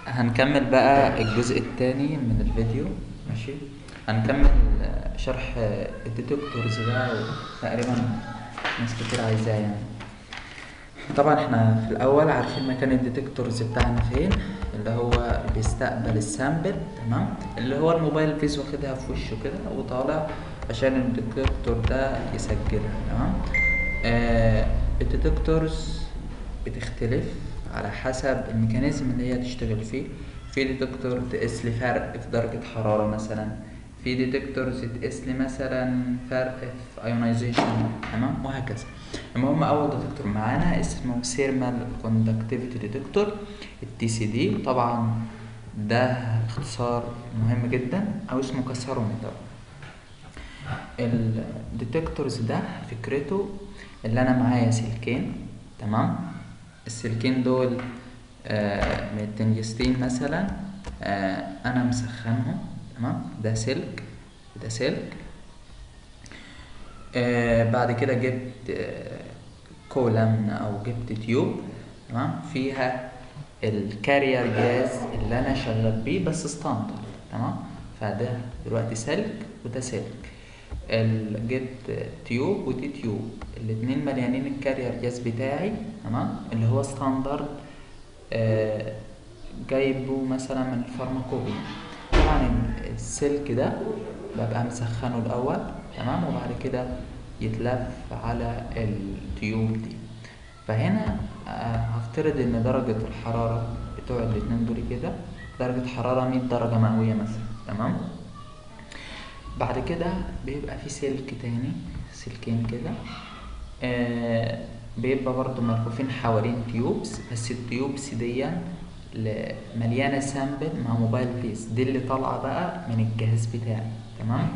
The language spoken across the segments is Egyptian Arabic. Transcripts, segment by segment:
هنكمل بقى الجزء الثاني من الفيديو ماشي هنكمل آه، شرح آه، الديتكتورز ده تقريبا ناس كتير عايزاه يعني طبعا احنا في الاول عارفين مكان الديتكتورز بتاعنا فين اللي هو بيستقبل السامبل تمام اللي هو الموبايل فيس واخدها في وشه كده وطالع عشان الديتكتور ده يسجلها تمام آه الديتكتورز بتختلف على حسب الميكانيزم اللي هي تشتغل فيه في ديتكتور تقيس لي فرق في درجة حرارة مثلا في ديتكتورز تقيس لي مثلا فرق في ايونايزيشن تمام وهكذا المهم اول ديتكتور معانا اسمه سيرمال كوندكتيفيتي ديتكتور التي سي دي طبعا ده اختصار مهم جدا او اسمه كسرومتر الديتكتورز ده فكرته اللي انا معايا سلكين تمام السلكين دول آه من التنجستين مثلا آه انا مسخنهم تمام ده سلك ده سلك آه بعد كده جبت آه كولم او جبت تيوب تمام فيها الكارير جاز اللي انا شغال بيه بس ستاندرد تمام فده دلوقتي سلك وده سلك ال- جبت تيوب ودي تيوب الاتنين مليانين الكارير جاز بتاعي تمام اللي هو ستاندرد آه جايبه مثلا من الفارماكوبيا طبعا السلك ده ببقى مسخنه الاول تمام وبعد كده يتلف على التيوب دي فهنا آه، هفترض ان درجة الحرارة بتوع الاتنين دول كده درجة حرارة 100 درجة مئوية مثلا تمام بعد كده بيبقى في سلك تاني سلكين كده آه بيبقى برضو ملفوفين حوالين تيوبس بس التيوبس دي ل- مليانة سامبل مع موبايل فيس دي اللي طالعة بقى من الجهاز بتاعي تمام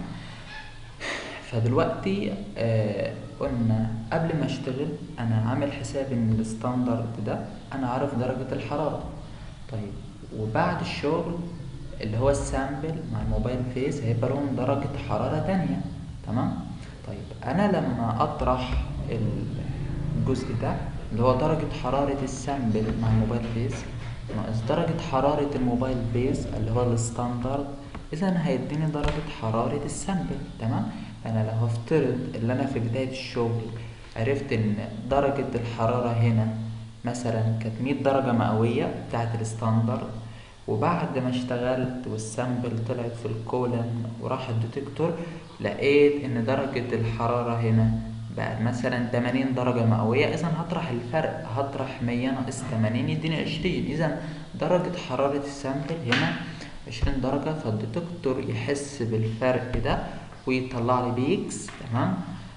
فدلوقتي آه قلنا قبل ما اشتغل انا عامل حساب ان الستاندرد ده انا عارف درجة الحرارة طيب وبعد الشغل اللي هو السامبل مع الموبايل فيس هيبقى لهم درجة حرارة تانية تمام طيب انا لما اطرح الجزء ده اللي هو درجة حرارة السامبل مع الموبايل فيس ناقص درجة حرارة الموبايل فيس اللي هو الستاندرد اذا هيديني درجة حرارة السامبل تمام انا لو هفترض ان انا في بداية الشغل عرفت ان درجة الحرارة هنا مثلا كانت 100 درجة مئوية بتاعت الستاندرد وبعد ما اشتغلت والسامبل طلعت في الكولم وراح الديتكتور لقيت ان درجة الحرارة هنا بقت مثلا 80 درجة مئوية اذا هطرح الفرق هطرح 100 ناقص 80 يديني 20 اذا درجة حرارة السامبل هنا 20 درجة فالديتكتور يحس بالفرق ده ويطلع لي بيكس تمام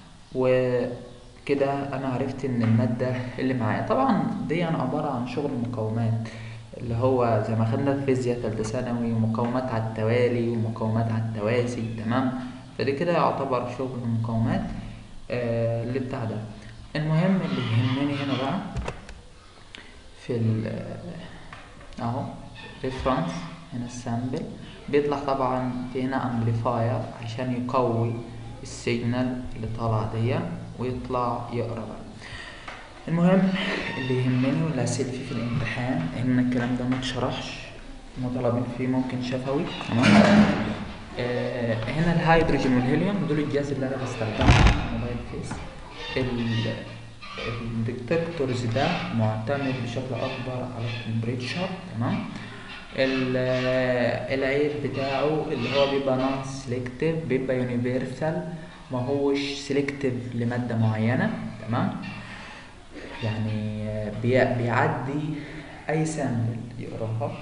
وكده انا عرفت ان المادة اللي معايا طبعا دي أنا عبارة عن شغل مقاومات اللي هو زي ما خدنا في فيزياء تالتة ثانوي ومقاومات على التوالي ومقاومات على التوازي تمام فدي كده يعتبر شغل مقاومات آه اللي بتاع ده المهم اللي يهمني هنا بقى في ال اهو ريفرنس هنا السامبل بيطلع طبعا في هنا امبليفاير عشان يقوي السيجنال اللي طالعه دي ويطلع يقرا بقى المهم اللي يهمني واللي هسأل فيه في الامتحان ان الكلام ده متشرحش مطالبين فيه ممكن شفوي تمام آه هنا الهيدروجين والهيليوم دول الجهاز اللي انا بستخدمه في الموبايل فيس ال- الديتكتورز ده معتمد بشكل اكبر على التمبريتشر تمام ال- العيب بتاعه اللي هو بيبقى نون سيلكتيف بيبقى يونيفرسال ما هوش سيلكتيف لمادة معينة تمام يعني بي- بيعدي اي سامبل يقراها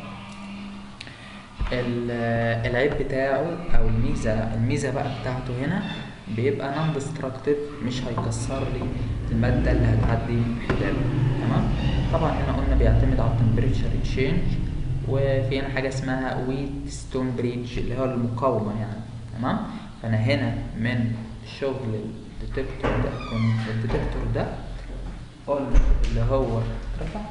ال- العيب بتاعه او الميزه الميزه بقى بتاعته هنا بيبقى نون ديستركتيف مش هيكسر لي الماده اللي هتعدي من خلاله تمام طبعا هنا قلنا بيعتمد على التمبريتشر تشينج وفي هنا حاجه اسمها ويت ستون بريدج اللي هو المقاومه يعني تمام فانا هنا من شغل الديتكتور ده كنت الديتكتور ده قلت اللي هو رفع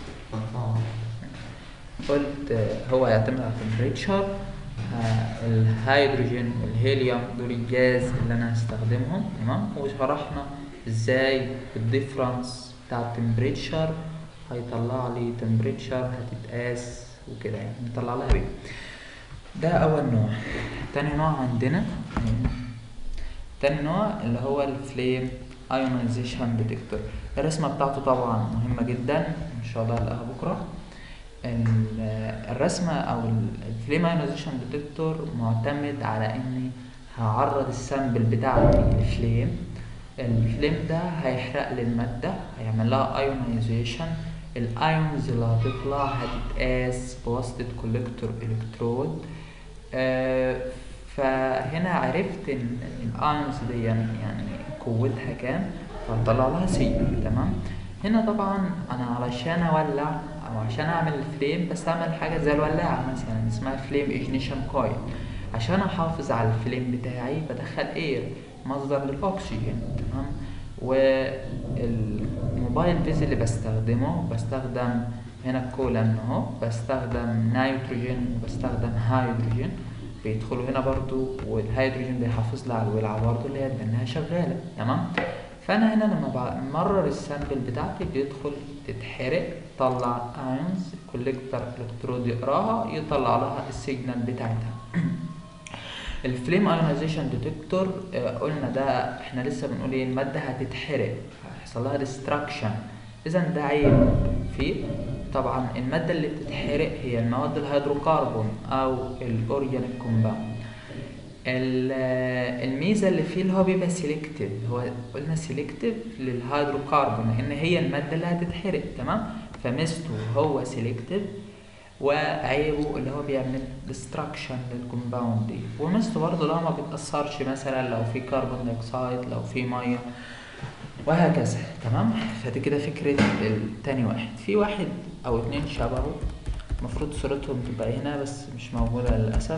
قلت آه، هو يعتمد على التمبريتشر الهيدروجين والهيليوم دول الجاز اللي انا هستخدمهم تمام وشرحنا ازاي الديفرنس بتاع التمبريتشر هيطلع لي تمبريتشر هتتقاس وكده يعني نطلع لها بيه ده اول نوع تاني نوع عندنا تاني نوع اللي هو الفليم ايونيزيشن ديتكتور الرسمه بتاعته طبعا مهمه جدا ان شاء الله هنلاقيها بكره ال- الرسمه او الفليم ايونيزيشن ديتكتور معتمد على اني هعرض السامبل بتاعتي للفليم الفليم ده هيحرق لي الماده هيعمل لها ايونيزيشن الايونز اللي هتطلع هتتقاس بواسطه كولكتور الكترود آه، فهنا عرفت ان الايونز دي يعني قوتها كام فهطلع لها سي تمام هنا طبعا انا علشان اولع او عشان اعمل الفليم بستعمل حاجه زي الولاعه مثلا اسمها فليم اجنيشن كويل عشان احافظ على الفليم بتاعي بدخل اير مصدر للاكسجين تمام والموبايل فيز اللي بستخدمه بستخدم هنا الكولن اهو بستخدم نيتروجين وبستخدم هيدروجين بيدخلوا هنا برضو والهيدروجين بيحافظ لي على الولعة برضو اللي هي انها شغالة تمام فانا هنا لما بمرر السامبل بتاعتي بيدخل تتحرق طلع ايونز كوليكتور الكترود يقراها يطلع لها السيجنال بتاعتها الفليم ايونيزيشن ديتكتور قلنا ده احنا لسه بنقول ايه الماده هتتحرق هيحصل لها ديستراكشن اذا ده عيب فيه طبعا الماده اللي بتتحرق هي المواد الهيدروكربون او الاورجانيك كومباوند الميزه اللي فيه اللي هو بيبقى سيلكتيف هو قلنا سيلكتيف للهيدروكربون لان هي الماده اللي هتتحرق تمام فميزته هو سيلكتيف وعيبه اللي هو بيعمل ديستراكشن للكومباوند دي وميزته برضه لو ما بيتأثرش مثلا لو في كربون دايوكسيد لو في ميه وهكذا تمام فدي كده فكرة التاني واحد في واحد أو اتنين شبهه المفروض صورتهم تبقى هنا بس مش موجودة للأسف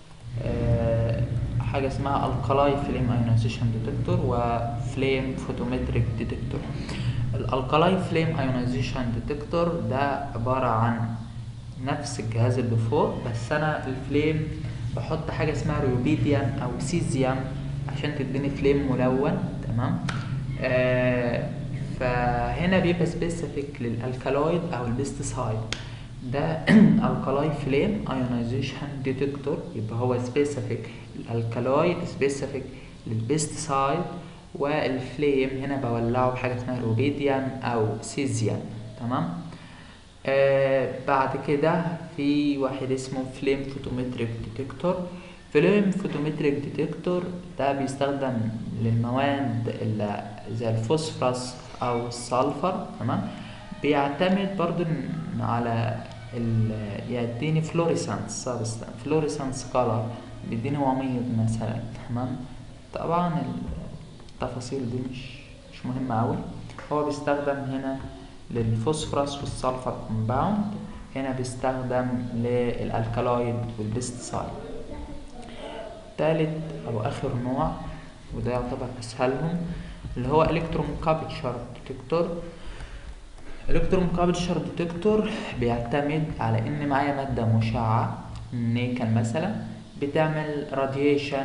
أه حاجة اسمها الكالاي فليم ايونيزيشن ديتكتور وفليم فوتومتريك ديتكتور الالكالاي فليم ايونيزيشن ديتكتور ده عبارة عن نفس الجهاز اللي فوق بس انا الفليم بحط حاجه اسمها ريوبيديوم او سيزيوم عشان تديني فليم ملون تمام آه فهنا بيبقى سبيسيفيك للالكالويد او البيستسايد ده الكالاي فليم ايونيزيشن ديتكتور يبقى هو سبيسيفيك الالكالويد سبيسيفيك للبيستسايد والفليم هنا بولعه بحاجه اسمها روبيديوم او سيزيوم تمام آه بعد كده في واحد اسمه فليم فوتومتريك ديتكتور فليم فوتومتريك ديتكتور ده بيستخدم للمواد اللي زي الفوسفورس او السلفر تمام بيعتمد برضو على يديني فلوريسانس فلوريسانس كولر بيديني وميض مثلا تمام طبعا التفاصيل دي مش مش مهمة اوي هو بيستخدم هنا للفوسفورس والسلفر كومباوند هنا بيستخدم للالكالويد والبيستسايد تالت او اخر نوع وده يعتبر اسهلهم اللي هو الكترون كابتشر ديتكتور الكترون كابتشر ديتكتور بيعتمد على ان معايا ماده مشعه نيكل مثلا بتعمل راديشن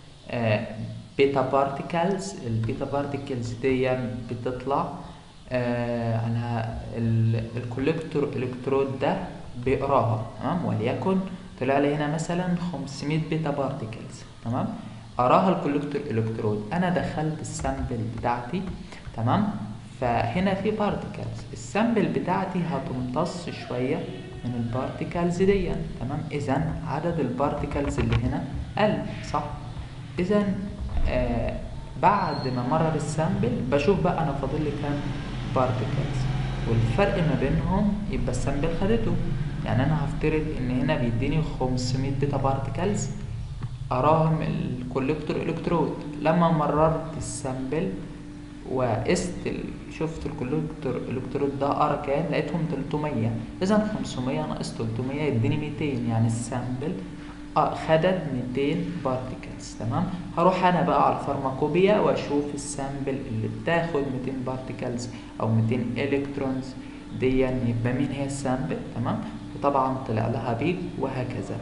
بيتا بارتيكلز البيتا بارتيكلز دي بتطلع آه على الكوليكتور الكترود ده بيقراها تمام وليكن طلع لي هنا مثلا 500 بيتا بارتيكلز تمام قراها الكوليكتور الكترود انا دخلت السامبل بتاعتي تمام فهنا في بارتيكلز السامبل بتاعتي هتمتص شويه من البارتيكلز دي تمام اذا عدد البارتيكلز اللي هنا قل صح اذا آه بعد ما مرر السامبل بشوف بقى انا فاضل لي كام بارتيكلز والفرق ما بينهم يبقى السامبل خدته يعني انا هفترض ان هنا بيديني 500 بيتا بارتيكلز اراهم الكوليكتور الكترود لما مررت السامبل وقست شفت الكوليكتور الكترود ده قرا كام لقيتهم 300 اذا 500 ناقص 300 يديني 200 يعني السامبل اه خدت 200 بارتيكلز تمام هروح انا بقى على الفارماكوبيا واشوف السامبل اللي بتاخد 200 بارتيكلز او 200 الكترونز دي يبقى مين هي السامبل تمام وطبعا طلع لها بيج وهكذا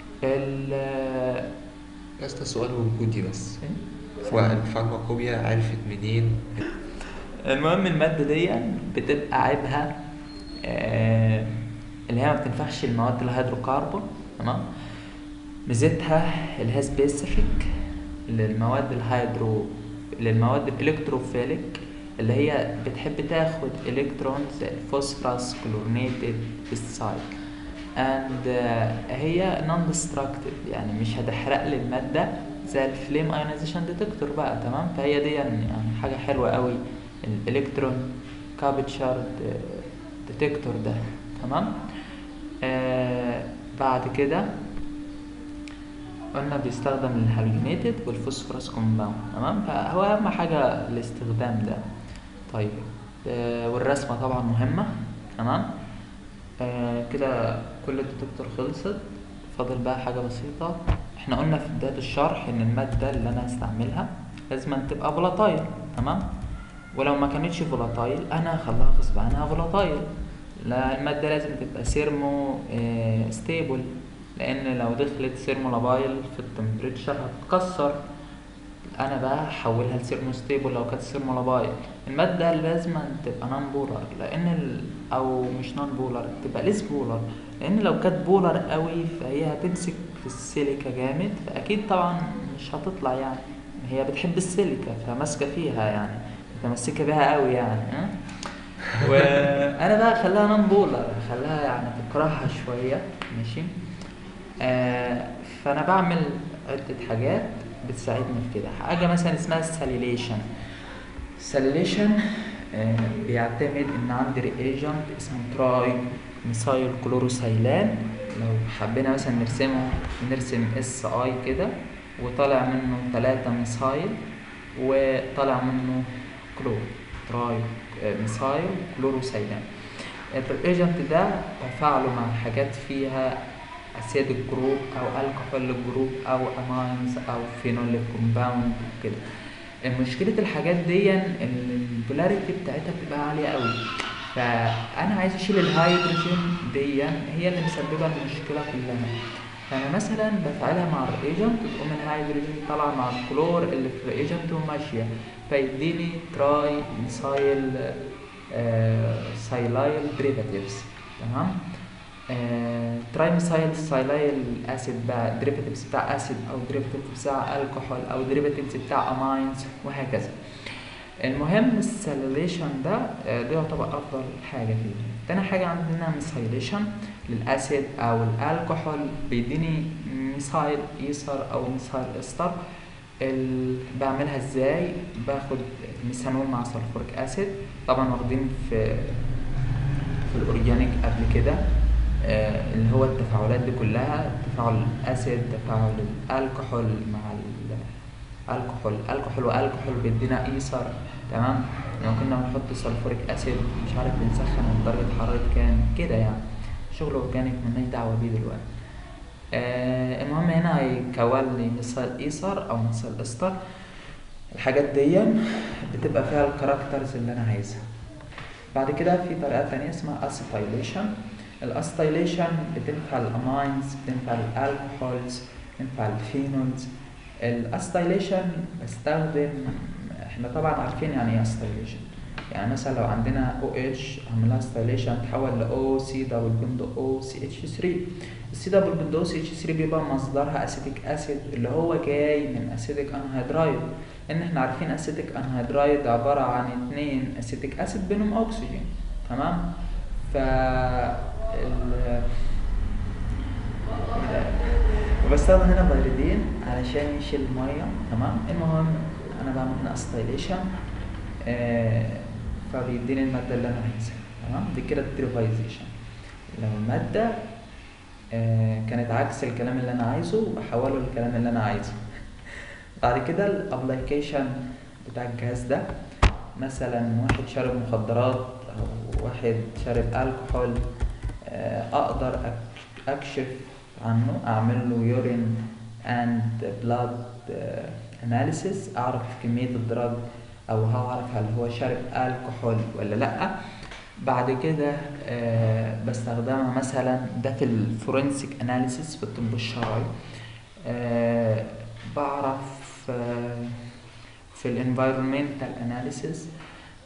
ال بس ده سؤال وجودي بس والفارماكوبيا عرفت منين المهم المادة دي بتبقى عيبها آه اللي هي ما بتنفخش المواد الهيدروكربون تمام ميزتها اللي هي سبيسيفيك للمواد الهيدرو للمواد الالكتروفيليك اللي هي بتحب تاخد الكترونز زي الفوسفورس كلورنيتد بيستسايد اند هي نون ديستراكتيف يعني مش هتحرق لي الماده زي الفليم ايونيزيشن ديتكتور بقى تمام فهي دي يعني حاجه حلوه قوي الالكترون كابتشر ديتكتور ده تمام آه بعد كده قلنا بيستخدم الهالوجينيتد والفوسفورس كومباوند تمام فهو اهم حاجه الاستخدام ده طيب آه والرسمه طبعا مهمه تمام آه كده كل الديتكتور خلصت فاضل بقى حاجه بسيطه احنا قلنا في بدايه الشرح ان الماده اللي انا هستعملها لازم تبقى فولاتايل تمام ولو ما كانتش فولاتايل انا هخليها غصب عنها فولاتايل لا المادة لازم تبقى سيرمو اه ستيبل لان لو دخلت سيرمو لابايل في التمبريتشر هتتكسر انا بقى هحولها لسيرمو ستيبل لو كانت سيرمو لابايل المادة لازم تبقى نون بولر لان ال... او مش نون بولر تبقى ليس بولر لان لو كانت بولر قوي فهي هتمسك في السيليكا جامد فاكيد طبعا مش هتطلع يعني هي بتحب السيليكا فماسكة فيها يعني متمسكة بيها قوي يعني ها وانا بقى اخليها نون بولر اخليها يعني تكرهها شويه ماشي آه فانا بعمل عده حاجات بتساعدني في كده حاجه مثلا اسمها الساليليشن الساليليشن آه بيعتمد ان عندي رياجنت اسمه تراي ميثايل كلوروسيلان لو حبينا مثلا نرسمه نرسم اس اي كده وطالع منه ثلاثة ميثايل وطالع منه كلور تراي ميثايل كلوروسيلان الرياجنت ده تفاعله مع حاجات فيها اسيد جروب او الكحول جروب او اماينز او فينول كومباوند كده مشكلة الحاجات دي البولاريتي بتاعتها بتبقى عالية قوي فانا عايز اشيل الهيدروجين دي هي اللي مسببة المشكلة كلها فانا مثلا بفعلها مع الريجنت تقوم الهيدروجين طالعه مع الكلور اللي في الريجنت وماشيه فيديني تراي ميثايل آه سايلايل دريفاتيفز تمام آه تراي ميثايل سايلايل اسيد بقى دريفاتيفز بتاع اسيد او دريفاتيفز بتاع الكحول او دريفاتيفز بتاع اماينز وهكذا المهم السيليشن ده آه ده يعتبر افضل حاجه فيه تاني حاجه عندنا ميثايليشن للاسيد او الكحول بيديني ميثايل ايثر او ميثايل استر ال... بعملها ازاي باخد ميثانول مع سلفوريك اسيد طبعا واخدين في في الاورجانيك قبل كده آه اللي هو التفاعلات دي كلها تفاعل الاسيد تفاعل الكحول مع الكحول الكحول والكحول بيدينا ايثر تمام لو كنا بنحط سلفوريك اسيد مش عارف بنسخن من درجه حراره كام كده يعني شغل اورجانيك مالناش دعوه بيه دلوقتي آه المهم هنا هيكون لي مثال ايثر او مثال استر الحاجات دي بتبقى فيها الكاركترز اللي انا عايزها بعد كده في طريقه تانية اسمها اسيتايليشن الاسيتايليشن بتنفع الاماينز بتنفع الالكحولز بتنفع الفينولز الاسيتايليشن بستخدم احنا طبعا عارفين يعني ايه اسيتايليشن يعني مثلا لو عندنا او اتش عملها ستايليشن تحول ل او سي دبل بند او سي اتش 3 السي دبل بند او سي اتش 3 بيبقى مصدرها اسيتيك اسيد اللي هو جاي من اسيتيك انهيدرايد ان احنا عارفين اسيتيك انهيدرايد عباره عن اتنين اسيتيك اسيد بينهم اكسجين تمام ف ال... وبستخدم هنا بايريدين علشان يشيل الميه تمام المهم انا بعمل هنا اسيتايليشن آه فبيديني المادة اللي أنا عايزها تمام دي كده الديريفايزيشن لو المادة آه كانت عكس الكلام اللي أنا عايزه بحوله للكلام اللي أنا عايزه بعد كده الابليكيشن بتاع الجهاز ده مثلا واحد شارب مخدرات أو واحد شارب الكحول آه أقدر أكشف عنه أعمل له يورين اند بلاد اناليسيس أعرف كمية الدراج او هعرف هل هو شارب الكحول ولا لا بعد كده آه بستخدمها مثلا ده في الفورنسيك اناليسيس في الطب الشرعي آه بعرف آه في الانفايرمنتال اناليسيس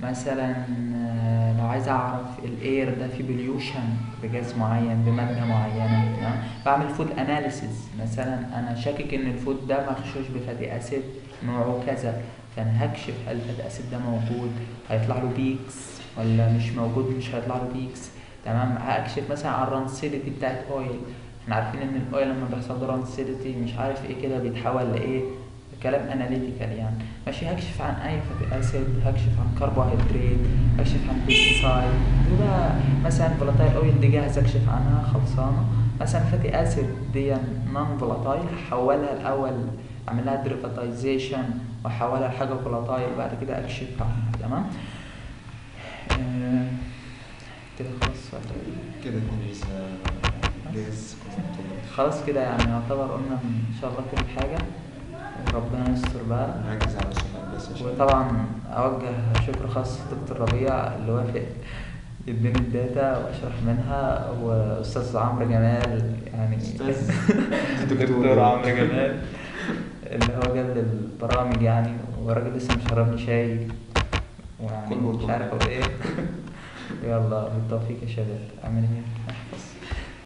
مثلا آه، لو عايز اعرف الاير ده فيه بليوشن بجاز معين بماده معينه تمام بعمل فود اناليسيز مثلا انا شاكك ان الفود ده مغشوش بفاتي اسيد نوعه كذا فانا هكشف هل الفاتي اسيد ده موجود هيطلع له بيكس ولا مش موجود مش هيطلع له بيكس تمام هكشف مثلا على الرانسيديتي بتاعت اويل احنا عارفين ان الاويل لما بيحصل له رانسيديتي مش عارف ايه كده بيتحول لايه كلام اناليتيكال يعني ماشي هكشف عن اي فاتي اسيد هكشف عن كربوهيدرات هكشف عن بيستيسايد وده مثلا فولاتايل اويل دي جاهز اكشف عنها خلصانه مثلا فاتي اسيد دي نون فولاتايل هحولها الاول اعمل لها دريفاتيزيشن واحولها لحاجه فولاتايل بعد كده اكشف عنها تمام آه، كده خلاص ولا إيه؟ كده يكون لسه جاهز خلاص كده يعني يعتبر قلنا ان شاء الله كل حاجه ربنا يستر بقى نركز على سؤال بس عشان وطبعا اوجه شكر خاص لدكتور ربيع اللي وافق يديني الداتا واشرح منها واستاذ عمرو جمال يعني أستاذ دكتور عمرو جمال اللي هو جاب لي البرامج يعني وراجل لسه مشربني شاي ويعني كله مش عارف اقول ايه يلا بالتوفيق يا شباب اعمل ايه